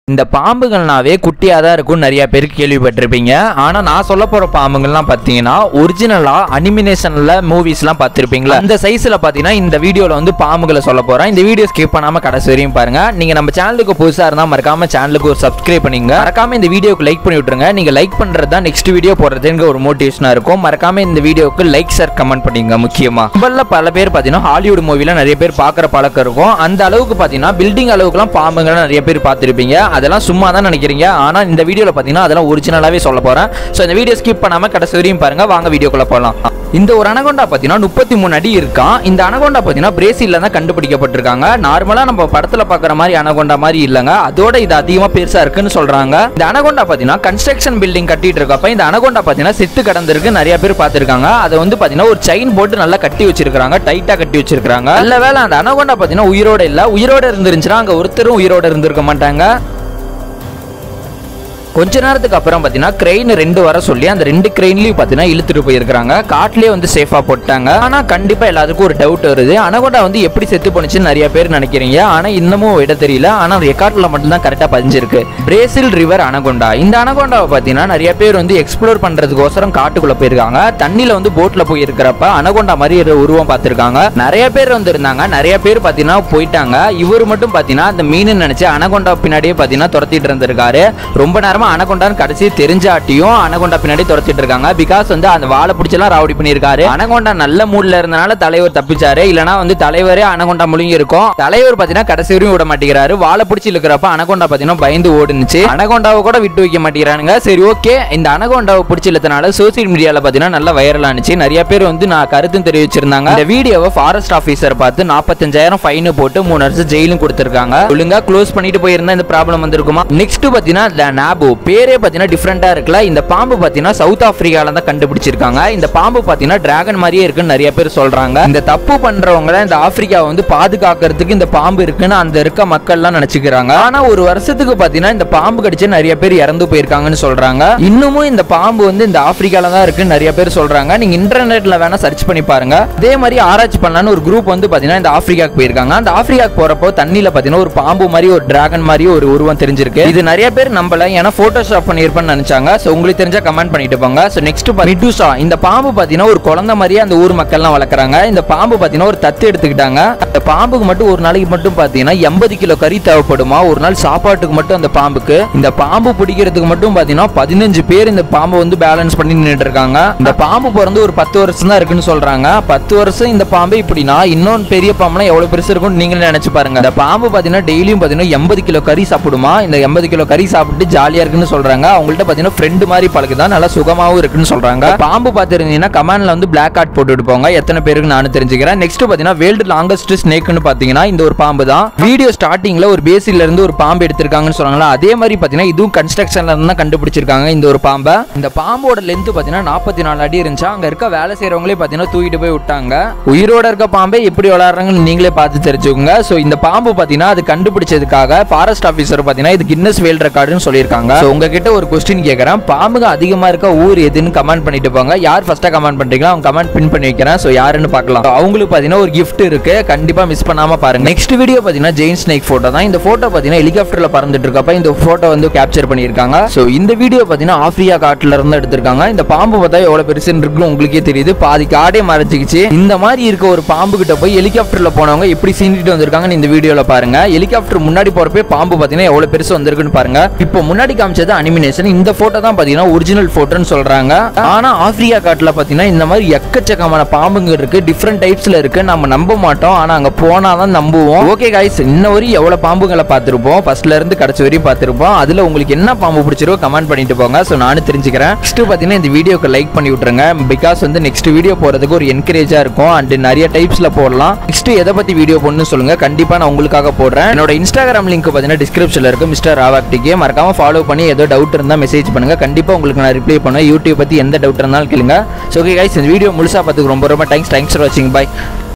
இந்த பாம்புகள்னாவே குட்டியாக தான் இருக்கும் நிறைய பேர் கேள்விப்பட்டிருப்பீங்க ஆனால் நான் சொல்ல போகிற பாம்புகள்லாம் பார்த்தீங்கன்னா ஒரிஜினலாக அனிமினேஷனில் மூவிஸ்லாம் பார்த்துருப்பீங்களா அந்த சைஸில் பார்த்தீங்கன்னா இந்த வீடியோவில் வந்து பாம்புகளை சொல்ல போகிறேன் இந்த வீடியோ ஸ்கிப் பண்ணாமல் கடைசி வரையும் பாருங்க நீங்கள் நம்ம சேனலுக்கு புதுசாக இருந்தால் மறக்காம சேனலுக்கு ஒரு சப்ஸ்கிரைப் பண்ணிங்க மறக்காம இந்த வீடியோக்கு லைக் பண்ணி விட்ருங்க நீங்கள் லைக் பண்ணுறது தான் நெக்ஸ்ட் வீடியோ போடுறதுக்கு ஒரு மோட்டிவேஷனாக இருக்கும் மறக்காம இந்த வீடியோக்கு லைக் ஷேர் கமெண்ட் பண்ணிங்க முக்கியமாக நம்மள பல பேர் பார்த்தீங்கன்னா ஹாலிவுட் மூவில நிறைய பேர் பார்க்குற பழக்கம் இருக்கும் அந்த அளவுக்கு பார்த்தீங்கன்னா பில்டிங் அளவுக்குலாம் பாம்புங்களை நிறைய பேர் பார்த்துருப்பீங்க அதெல்லாம் சும்மா தான் நினைக்கிறீங்க ஆனால் இந்த வீடியோவில் பார்த்தீங்கன்னா அதெல்லாம் ஒரிஜினலாகவே சொல்ல போகிறேன் ஸோ இந்த வீடியோ ஸ்கிப் பண்ணாமல் கடைசி வரையும் பாருங்க வாங்க வீடியோக்குள்ள போகலாம் இந்த ஒரு அனகொண்டா பார்த்தீங்கன்னா முப்பத்தி மூணு அடி இருக்கான் இந்த அனகொண்டா பார்த்தீங்கன்னா பிரேசில்ல தான் கண்டுபிடிக்கப்பட்டிருக்காங்க நார்மலாக நம்ம படத்தில் பார்க்குற மாதிரி அனகொண்டா மாதிரி இல்லைங்க அதோட இது அதிகமாக பெருசாக இருக்குன்னு சொல்றாங்க இந்த அனகொண்டா பார்த்தீங்கன்னா கன்ஸ்ட்ரக்ஷன் பில்டிங் கட்டிட்டு இருக்கப்ப இந்த அனகொண்டா பார்த்தீங்கன்னா செத்து கடந்திருக்கு நிறைய பேர் பார்த்துருக்காங்க அதை வந்து பார்த்தீங்கன்னா ஒரு செயின் போட்டு நல்லா கட்டி வச்சிருக்காங்க டைட்டாக கட்டி வச்சிருக்காங்க நல்ல வேலை அந்த அனகொண்டா பார்த்தீங்கன்னா உயிரோட இல்லை உயிரோட இருந்துருந்துச்சுன்னா அங்கே ஒருத்தரும் உயிரோட இருந்திருக்க மாட்டாங்க கொஞ்ச நேரத்துக்கு அப்புறம் பார்த்தீங்கன்னா கிரெயின் ரெண்டு வர சொல்லி அந்த ரெண்டு கிரெயின்லையும் பார்த்தீங்கன்னா இழுத்துட்டு போயிருக்காங்க காட்டிலே வந்து சேஃபாக போட்டாங்க ஆனால் கண்டிப்பாக எல்லாத்துக்கும் ஒரு டவுட் வருது அனகொண்டா வந்து எப்படி செத்து போனுச்சுன்னு நிறைய பேர் நினைக்கிறீங்க ஆனால் இன்னமும் விட தெரியல ஆனால் ரெக்கார்டில் மட்டும்தான் கரெக்டாக பதிஞ்சிருக்கு பிரேசில் ரிவர் அனகொண்டா இந்த அனகொண்டாவை பார்த்தீங்கன்னா நிறைய பேர் வந்து எக்ஸ்ப்ளோர் பண்ணுறதுக்கோசரம் காட்டுக்குள்ளே போயிருக்காங்க தண்ணியில் வந்து போட்டில் போய் இருக்கிறப்ப அனகொண்டா மாதிரி ஒரு உருவம் பார்த்துருக்காங்க நிறைய பேர் வந்து இருந்தாங்க நிறைய பேர் பார்த்தீங்கன்னா போயிட்டாங்க இவர் மட்டும் பார்த்தீங்கன்னா அந்த மீன் நினைச்சு அனகொண்டா பின்னாடியே பார்த்தீங்கன்னா துரத்திட்டு இருந்திருக்காரு ரொம்ப நேரமா அனகொண்டான்னு கடைசி தெரிஞ்சாட்டியும் அனகொண்டா பின்னாடி துரத்திட்டு இருக்காங்க பிகாஸ் வந்து அந்த வாழை பிடிச்செல்லாம் ராவடி பண்ணியிருக்காரு அனகொண்டா நல்ல மூட்ல இருந்தனால தலைவர் தப்பிச்சாரு இல்லனா வந்து தலைவரே அனகொண்டா முழுங்கி இருக்கும் தலைவர் பார்த்தீங்கன்னா கடைசி வரையும் விட மாட்டேங்கிறாரு வாழை பிடிச்சி இழுக்கிறப்ப அனகொண்டா பார்த்தீங்கன்னா பயந்து ஓடுனுச்சு அனகொண்டாவை கூட விட்டு வைக்க மாட்டேங்கிறானுங்க சரி ஓகே இந்த அனகொண்டாவை பிடிச்சி இழுத்தனால சோசியல் மீடியால பார்த்தீங்கன்னா நல்லா வைரல் ஆனிச்சு நிறைய பேர் வந்து நான் கருத்தும் தெரிவிச்சிருந்தாங்க இந்த வீடியோவை ஃபாரஸ்ட் ஆஃபீஸர் பார்த்து நாற்பத்தஞ்சாயிரம் ஃபைன் போட்டு மூணு வருஷம் ஜெயிலும் கொடுத்துருக்காங்க ஒழுங்கா க்ளோஸ் பண்ணிட்டு போயிருந்தா இந்த ப்ராப்ளம் வந்திருக்குமா நெக்ஸ்ட் பார்த்தீங்கன்னா நாபு பேரே பார்த்தீங்கன்னா டிஃப்ரெண்டா இருக்குல்ல இந்த பாம்பு பார்த்தீங்கன்னா சவுத் ஆப்பிரிக்கால தான் கண்டுபிடிச்சிருக்காங்க இந்த பாம்பு பார்த்தீங்கன்னா டிராகன் மாதிரியே இருக்குன்னு நிறைய பேர் சொல்றாங்க இந்த தப்பு பண்றவங்க இந்த ஆப்பிரிக்காவை வந்து பாதுகாக்கிறதுக்கு இந்த பாம்பு இருக்குன்னு அந்த இருக்க மக்கள்லாம் நினைச்சுக்கிறாங்க ஆனா ஒரு வருஷத்துக்கு பார்த்தீங்கன்னா இந்த பாம்பு கடிச்சு நிறைய பேர் இறந்து போயிருக்காங்கன்னு சொல்றாங்க இன்னமும் இந்த பாம்பு வந்து இந்த ஆப்பிரிக்கால தான் இருக்குன்னு நிறைய பேர் சொல்றாங்க நீங்க இன்டர்நெட்ல வேணா சர்ச் பண்ணி பாருங்க அதே மாதிரி ஆராய்ச்சி பண்ணலான்னு ஒரு குரூப் வந்து பார்த்தீங்கன்னா இந்த ஆப்பிரிக்காக்கு போயிருக்காங்க அந்த ஆப்பிரிக்காக்கு போறப்போ தண்ணியில பார்த்தீங்கன்னா ஒரு பாம்பு மாதிரி ஒரு டிராகன் மாதிரி ஒரு உருவம் தெரிஞ்சிருக்கு இது நிறைய பேர் நம்பல ஏன்னா போட்டோஷாப் பண்ணியிருப்பேன்னு நினைச்சாங்க ஸோ உங்களுக்கு தெரிஞ்சா கமெண்ட் பண்ணிட்டு போங்க ஸோ நெக்ஸ்ட் மிட்டுசா இந்த பாம்பு பார்த்தீங்கன்னா ஒரு குழந்தை மாதிரியே அந்த ஊர் மக்கள்லாம் வளர்க்குறாங்க இந்த பாம்பு பார்த்தீங்கன்னா ஒரு தத்து எடுத்துக்கிட்டாங்க அந்த பாம்புக்கு மட்டும் ஒரு நாளைக்கு மட்டும் பார்த்தீங்கன்னா எண்பது கிலோ கறி தேவைப்படுமா ஒரு நாள் சாப்பாட்டுக்கு மட்டும் அந்த பாம்புக்கு இந்த பாம்பு பிடிக்கிறதுக்கு மட்டும் பார்த்தீங்கன்னா பதினஞ்சு பேர் இந்த பாம்பை வந்து பேலன்ஸ் பண்ணி நின்றுட்டு இருக்காங்க இந்த பாம்பு பிறந்து ஒரு பத்து வருஷம் தான் இருக்குன்னு சொல்றாங்க பத்து வருஷம் இந்த பாம்பு இப்படின்னா இன்னொன்று பெரிய பாம்புலாம் எவ்வளவு பெருசு இருக்கும்னு நீங்களே நினைச்சு பாருங்க இந்த பாம்பு பார்த்தீங்கன்னா டெய்லியும் பார்த்தீங்கன்னா எண்பது கிலோ கறி சாப்பிடுமா இந்த எண்பது கிலோ கறி சாப்பிட்டு ஜாலியா இருக்குன்னு சொல்றாங்க அவங்கள்ட்ட பார்த்தீங்கன்னா ஃப்ரெண்டு மாதிரி பழகுதான் நல்லா சுகமாவும் இருக்குன்னு சொல்றாங்க பாம்பு பார்த்துருந்தீங்கன்னா கமெண்ட்ல வந்து பிளாக் கார்ட் போட்டுட்டு போங்க எத்தனை பேருக்கு நானும் தெரிஞ்சுக்கிறேன் நெக்ஸ்ட் பார்த்தீங்கன்னா வேர்ல்டு லாங்கஸ்ட் ஸ்னேக்னு பார்த்தீங்கன்னா இந்த ஒரு பாம்பு தான் வீடியோ ஸ்டார்டிங்ல ஒரு பேசில இருந்து ஒரு பாம்பு எடுத்திருக்காங்கன்னு சொல்றாங்களா அதே மாதிரி பார்த்தீங்கன்னா இதுவும் கன்ஸ்ட்ரக்ஷன்ல இருந்து தான் கண்டுபிடிச்சிருக்காங்க இந்த ஒரு பாம்பை இந்த பாம்போட லென்த் பார்த்தீங்கன்னா நாற்பத்தி நாலு அடி இருந்துச்சு அங்க இருக்க வேலை செய்யறவங்களே பார்த்தீங்கன்னா தூக்கிட்டு போய் விட்டாங்க உயிரோட இருக்க பாம்பே எப்படி விளாடுறாங்கன்னு நீங்களே பார்த்து தெரிஞ்சுக்கோங்க ஸோ இந்த பாம்பு பார்த்தீங்கன்னா அது கண்டுபிடிச்சதுக்காக ஃபாரஸ்ட் ஆஃபீஸர் பார்த்தீங்கன்னா இது கின்னஸ் வேர்ல்ட் ரெக்கார்டுன்னு சொல்லியிருக்காங்க ஸோ உங்ககிட்ட ஒரு கொஸ்டின் கேட்குறேன் பாம்புங்க அதிகமாக இருக்க ஊர் எதுன்னு கமெண்ட் பண்ணிட்டு போங்க யார் ஃபர்ஸ்ட்டாக கமெண்ட் பண்ணுறீங்களோ அவங்க கமெண்ட் பின் பண்ணி வைக்கிறேன் ஸோ யாருன்னு பார்க்கலாம் So, அவங்களுக்கு பார்த்தீங்கன்னா ஒரு gift இருக்கு கண்டிப்பாக மிஸ் பண்ணாம பாருங்க நெக்ஸ்ட் வீடியோ பார்த்தீங்கன்னா ஜெயின் ஸ்னேக் ஃபோட்டோ தான் இந்த ஃபோட்டோ பார்த்தீங்கன்னா ஹெலிகாப்டரில் பறந்துட்டு இருக்கப்ப இந்த ஃபோட்டோ வந்து கேப்சர் பண்ணியிருக்காங்க ஸோ இந்த வீடியோ பார்த்தீங்கன்னா ஆஃப்ரிக்கா காட்டுல இருந்து எடுத்திருக்காங்க இந்த பாம்பு பார்த்தா எவ்வளோ பெருசுன்னு இருக்குன்னு உங்களுக்கே தெரியுது பாதி காடே மறைச்சிக்கிச்சு இந்த மாதிரி இருக்க ஒரு பாம்பு கிட்ட போய் ஹெலிகாப்டர்ல போனவங்க எப்படி சீண்டிட்டு வந்திருக்காங்கன்னு இந்த வீடியோல பாருங்க ஹெலிகாப்டர் முன்னாடி போறப்பே பாம்பு பார்த்தீங்கன்னா எவ்வளவு பெருசு வந்திருக்குன்னு பாருங்க இப்போ முன்னாடி காமிச்சது அனிமினேஷன் இந்த போட்டோ தான் பார்த்தீங்கன்னா ஒரிஜினல் போட்டோன்னு சொல்றாங்க ஆனா ஆப்பிரிக்கா காட்டுல பார்த்தீங்கன்னா இந்த மாதிரி எக்கச்சக்கமான பாம்புங்க இருக்கு டிஃப்ரெண்ட் டைப்ஸ்ல இருக்கு நம்ம நம்ப மாட்டோம் ஆனா அங்க போனா தான் நம்புவோம் ஓகே கைஸ் இன்ன வரையும் எவ்வளவு பாம்புங்களை பார்த்திருப்போம் ஃபர்ஸ்ட்ல இருந்து கடைசி வரையும் பார்த்திருப்போம் அதுல உங்களுக்கு என்ன பாம்பு பிடிச்சிருக்கோ கமெண்ட் பண்ணிட்டு போங்க ஸோ நானும் தெரிஞ்சுக்கிறேன் நெக்ஸ்ட் பார்த்தீங்கன்னா இந்த வீடியோக்கு லைக் பண்ணி விட்டுருங்க பிகாஸ் வந்து நெக்ஸ்ட் வீடியோ போறதுக்கு ஒரு என்கரேஜா இருக்கும் அண்ட் நிறைய டைப்ஸ்ல போடலாம் நெக்ஸ்ட் எதை பத்தி வீடியோ போடணும்னு சொல்லுங்க கண்டிப்பா நான் உங்களுக்காக போடுறேன் என்னோட இன்ஸ்டாகிராம் லிங்க் பார்த்தீங்கன்னா டிஸ்கிரிப்ஷன்ல இருக்கு மிஸ்டர் ராவாக்டிக்கே மறக்காம ஃபாலோ பண்ணி ஏதோ டவுட் இருந்தா மெசேஜ் பண்ணுங்க கண்டிப்பா உங்களுக்கு நான் ரிப்ளை பண்ணுவேன் யூடியூப் பத்தி எந்த டவுட் இருந்தாலும் கேளுங்க ஸோ ஓகே கைஸ் இந்த வீடியோ முழுசா பார்த்துக்கு ரொம்ப ரொம்ப தேங்க்ஸ் தேங்க்ஸ் ஃபார் வாட்சிங் பை